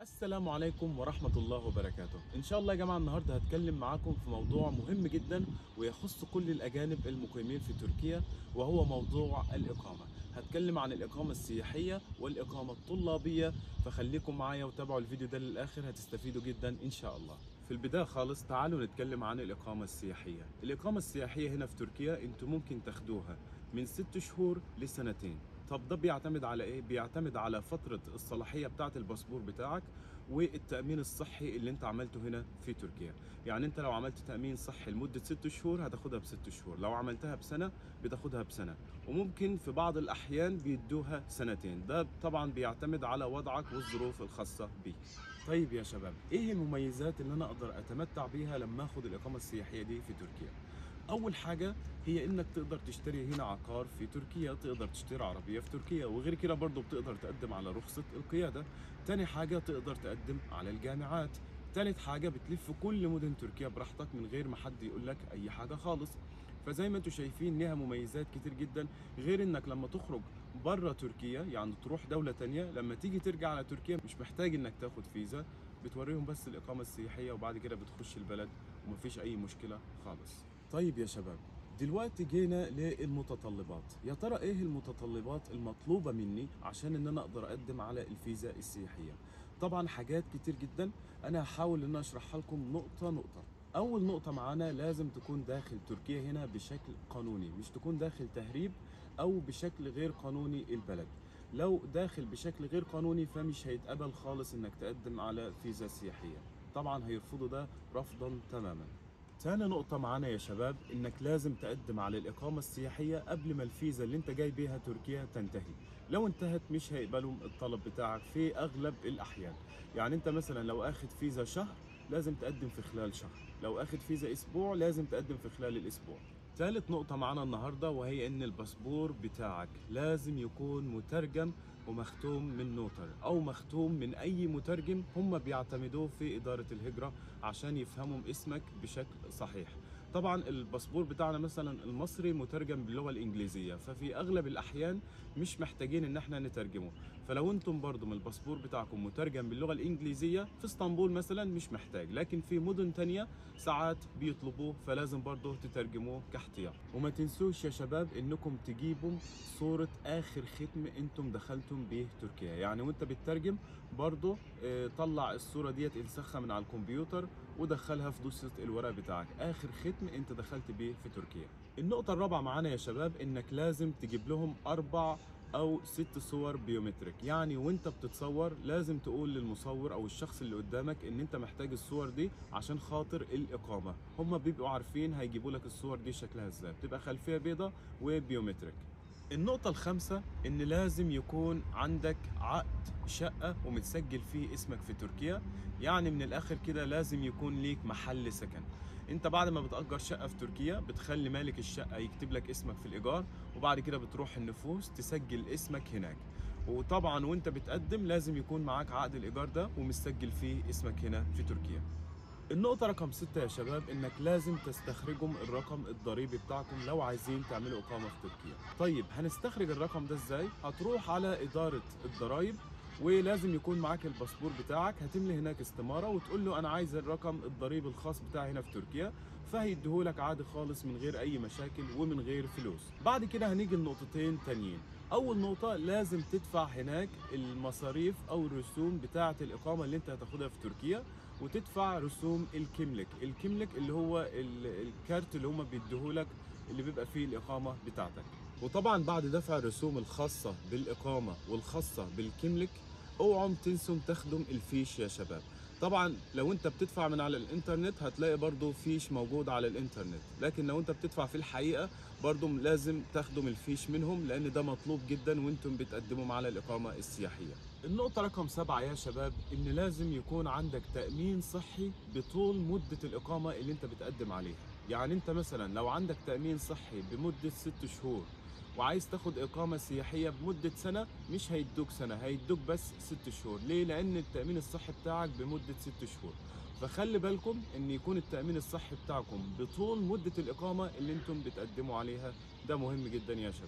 السلام عليكم ورحمة الله وبركاته إن شاء الله يا جماعة النهاردة هتكلم معاكم في موضوع مهم جدا ويخص كل الأجانب المقيمين في تركيا وهو موضوع الإقامة هتكلم عن الإقامة السياحية والإقامة الطلابية فخليكم معايا وتابعوا الفيديو ده للآخر هتستفيدوا جدا إن شاء الله في البداية خالص تعالوا نتكلم عن الإقامة السياحية الإقامة السياحية هنا في تركيا أنتم ممكن تاخدوها من ست شهور لسنتين طب ده بيعتمد على ايه؟ بيعتمد على فترة الصلاحية بتاعة الباسبور بتاعك والتأمين الصحي اللي انت عملته هنا في تركيا يعني انت لو عملت تأمين صحي لمدة ست شهور هتاخدها بست شهور لو عملتها بسنة بتاخدها بسنة وممكن في بعض الأحيان بيدوها سنتين ده طبعا بيعتمد على وضعك والظروف الخاصة بيك طيب يا شباب ايه المميزات اللي انا اقدر اتمتع بيها لما اخد الإقامة السياحية دي في تركيا اول حاجه هي انك تقدر تشتري هنا عقار في تركيا تقدر تشتري عربيه في تركيا وغير كده برضه بتقدر تقدم على رخصه القياده تاني حاجه تقدر تقدم على الجامعات تالت حاجه بتلف كل مدن تركيا براحتك من غير ما حد يقول لك اي حاجه خالص فزي ما انتم شايفين ليها مميزات كتير جدا غير انك لما تخرج بره تركيا يعني تروح دوله تانية لما تيجي ترجع على تركيا مش محتاج انك تاخد فيزا بتوريهم بس الاقامه السياحيه وبعد كده بتخش البلد ومفيش اي مشكله خالص طيب يا شباب دلوقتي جينا للمتطلبات يا ترى ايه المتطلبات المطلوبه مني عشان ان انا اقدر اقدم على الفيزا السياحيه طبعا حاجات كتير جدا انا هحاول ان أنا اشرحها لكم نقطه نقطه اول نقطه معانا لازم تكون داخل تركيا هنا بشكل قانوني مش تكون داخل تهريب او بشكل غير قانوني البلد لو داخل بشكل غير قانوني فمش هيتقبل خالص انك تقدم على فيزا سياحيه طبعا هيرفضوا ده رفضا تماما تاني نقطة معانا يا شباب انك لازم تقدم على الإقامة السياحية قبل ما الفيزا اللي انت جاي بيها تركيا تنتهي لو انتهت مش هيقبلوا الطلب بتاعك في أغلب الأحيان يعني انت مثلا لو اخد فيزا شهر لازم تقدم في خلال شهر لو اخد فيزا أسبوع لازم تقدم في خلال الأسبوع ثالث نقطة معانا النهاردة وهي إن الباسبور بتاعك لازم يكون مترجم ومختوم من نوتر أو مختوم من أي مترجم هم بيعتمدوه في إدارة الهجرة عشان يفهموا اسمك بشكل صحيح طبعا الباسبور بتاعنا مثلا المصري مترجم باللغه الانجليزيه ففي اغلب الاحيان مش محتاجين ان احنا نترجمه فلو انتم برضو من الباسبور بتاعكم مترجم باللغه الانجليزيه في اسطنبول مثلا مش محتاج لكن في مدن تانية ساعات بيطلبوه فلازم برضو تترجموه كاحتياط وما تنسوش يا شباب انكم تجيبوا صوره اخر ختم انتم دخلتم به تركيا يعني وانت بتترجم برضو اه طلع الصوره ديت انسخها من على الكمبيوتر ودخلها في دوسة الورق بتاعك اخر ختم انت دخلت بيه في تركيا النقطة الرابعة معانا يا شباب انك لازم تجيب لهم اربع او ست صور بيومتريك يعني وانت بتتصور لازم تقول للمصور او الشخص اللي قدامك ان انت محتاج الصور دي عشان خاطر الاقامة هم بيبقوا عارفين هيجيبوا لك الصور دي شكلها ازاي بتبقى خلفية بيضة وبيومتريك النقطة الخامسة إن لازم يكون عندك عقد شقة ومتسجل فيه اسمك في تركيا يعني من الآخر كده لازم يكون ليك محل سكن انت بعد ما بتأجر شقة في تركيا بتخلي مالك الشقة يكتب لك اسمك في الإيجار وبعد كده بتروح النفوس تسجل اسمك هناك وطبعا وانت بتقدم لازم يكون معاك عقد الإيجار ده ومسجل فيه اسمك هنا في تركيا النقطة رقم ستة يا شباب انك لازم تستخرجوا الرقم الضريبي بتاعكم لو عايزين تعملوا اقامة في تركيا. طيب هنستخرج الرقم ده ازاي؟ هتروح على إدارة الضرايب ولازم يكون معاك الباسبور بتاعك هتملي هناك استمارة وتقول له انا عايز الرقم الضريبي الخاص بتاعي هنا في تركيا فهيديهولك عادي خالص من غير اي مشاكل ومن غير فلوس. بعد كده هنيجي لنقطتين تانيين. اول نقطة لازم تدفع هناك المصاريف او الرسوم بتاعة الاقامة اللي انت هتاخدها في تركيا وتدفع رسوم الكملك الكملك اللي هو الكارت اللي هم بيديهولك اللي بيبقى فيه الإقامة بتاعتك وطبعا بعد دفع الرسوم الخاصة بالإقامة والخاصة بالكملك اوعوا تنسوا تخدم الفيش يا شباب طبعا لو انت بتدفع من على الانترنت هتلاقي برضو فيش موجود على الانترنت لكن لو انت بتدفع في الحقيقة برضو لازم تخدم الفيش منهم لان ده مطلوب جدا وانتم بتقدموا على الاقامة السياحية النقطة رقم سبعة يا شباب ان لازم يكون عندك تأمين صحي بطول مدة الاقامة اللي انت بتقدم عليها يعني انت مثلا لو عندك تأمين صحي بمدة ست شهور وعايز تاخد إقامة سياحية بمدة سنة مش هيدوك سنة هيدوك بس ست شهور ليه؟ لأن التأمين الصحي بتاعك بمدة ست شهور فخلي بالكم ان يكون التأمين الصحي بتاعكم بطول مدة الإقامة اللي انتم بتقدموا عليها ده مهم جدا يا شباب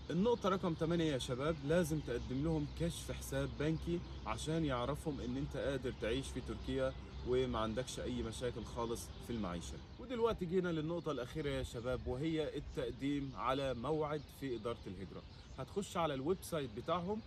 النقطة رقم 8 يا شباب لازم تقدم لهم كشف حساب بنكي عشان يعرفهم ان انت قادر تعيش في تركيا وما عندكش اي مشاكل خالص في المعيشة ودلوقتي جينا للنقطة الاخيرة يا شباب وهي التقديم على موعد في ادارة الهجرة هتخش على الويب سايت بتاعهم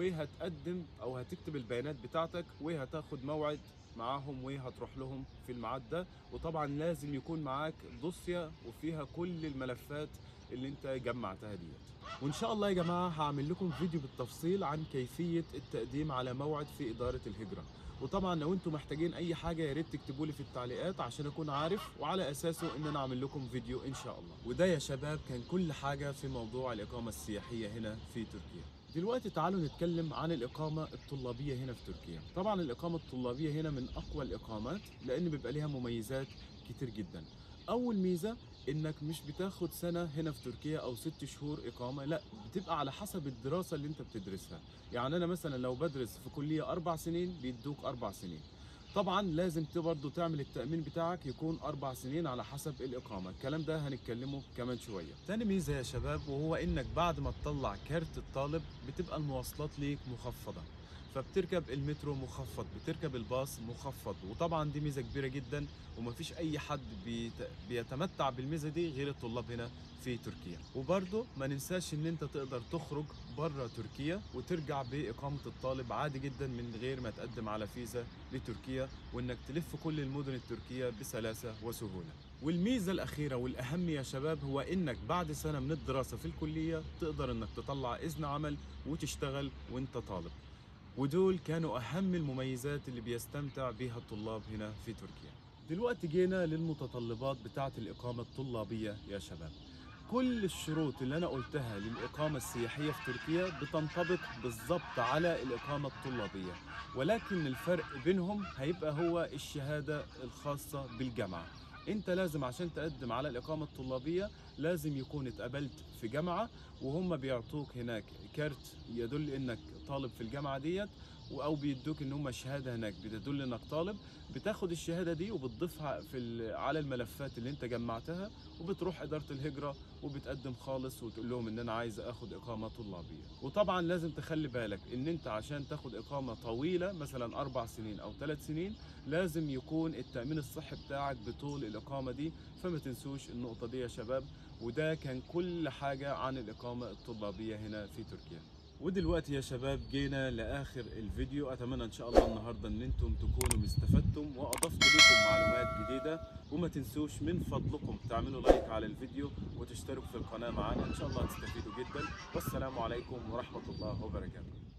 وهتقدم او هتكتب البيانات بتاعتك وهتاخد موعد معاهم وهتروح لهم في الميعاد ده وطبعا لازم يكون معاك دوسيا وفيها كل الملفات اللي انت جمعتها ديت وان شاء الله يا جماعه هعمل لكم فيديو بالتفصيل عن كيفيه التقديم على موعد في اداره الهجره وطبعا لو انتم محتاجين اي حاجه يا ريت تكتبوا لي في التعليقات عشان اكون عارف وعلى اساسه ان انا اعمل لكم فيديو ان شاء الله وده يا شباب كان كل حاجه في موضوع الاقامه السياحيه هنا في تركيا دلوقتي تعالوا نتكلم عن الإقامة الطلابية هنا في تركيا طبعا الإقامة الطلابية هنا من أقوى الإقامات لأن بيبقى ليها مميزات كتير جدا أول ميزة إنك مش بتاخد سنة هنا في تركيا أو ست شهور إقامة لا بتبقى على حسب الدراسة اللي أنت بتدرسها يعني أنا مثلا لو بدرس في كلية أربع سنين بيدوك أربع سنين طبعا لازم برضه تعمل التأمين بتاعك يكون أربع سنين على حسب الإقامة الكلام ده هنتكلمه كمان شوية تاني ميزة يا شباب وهو إنك بعد ما تطلع كارت الطالب بتبقى المواصلات ليك مخفضة فبتركب المترو مخفض بتركب الباص مخفض وطبعا دي ميزه كبيره جدا ومفيش اي حد بيت... بيتمتع بالميزه دي غير الطلاب هنا في تركيا وبرضه ما ننساش ان انت تقدر تخرج بره تركيا وترجع باقامه الطالب عادي جدا من غير ما تقدم على فيزا لتركيا وانك تلف كل المدن التركيه بسلاسه وسهوله والميزه الاخيره والاهم يا شباب هو انك بعد سنه من الدراسه في الكليه تقدر انك تطلع اذن عمل وتشتغل وانت طالب ودول كانوا أهم المميزات اللي بيستمتع بها الطلاب هنا في تركيا دلوقتي جينا للمتطلبات بتاعة الإقامة الطلابية يا شباب كل الشروط اللي أنا قلتها للإقامة السياحية في تركيا بتنطبق بالضبط على الإقامة الطلابية ولكن الفرق بينهم هيبقى هو الشهادة الخاصة بالجامعة انت لازم عشان تقدم على الاقامه الطلابيه لازم يكون اتقبلت في جامعه وهم بيعطوك هناك كارت يدل انك طالب في الجامعه ديت او بيدوك ان هم شهاده هناك بتدل انك طالب بتاخد الشهاده دي وبتضيفها في على الملفات اللي انت جمعتها وبتروح اداره الهجره وبتقدم خالص وتقول لهم ان انا عايز اخد اقامه طلابيه وطبعا لازم تخلي بالك ان انت عشان تاخد اقامه طويله مثلا اربع سنين او ثلاث سنين لازم يكون التامين الصحي بتاعك بطول الاقامه دي فما تنسوش النقطه دي يا شباب وده كان كل حاجه عن الاقامه الطلابيه هنا في تركيا ودلوقتي يا شباب جينا لاخر الفيديو اتمنى ان شاء الله النهارده ان انتم تكونوا استفدتم واضفت لكم معلومات جديده وما تنسوش من فضلكم تعملوا لايك على الفيديو وتشتركوا في القناه معانا ان شاء الله هتستفيدوا جدا والسلام عليكم ورحمه الله وبركاته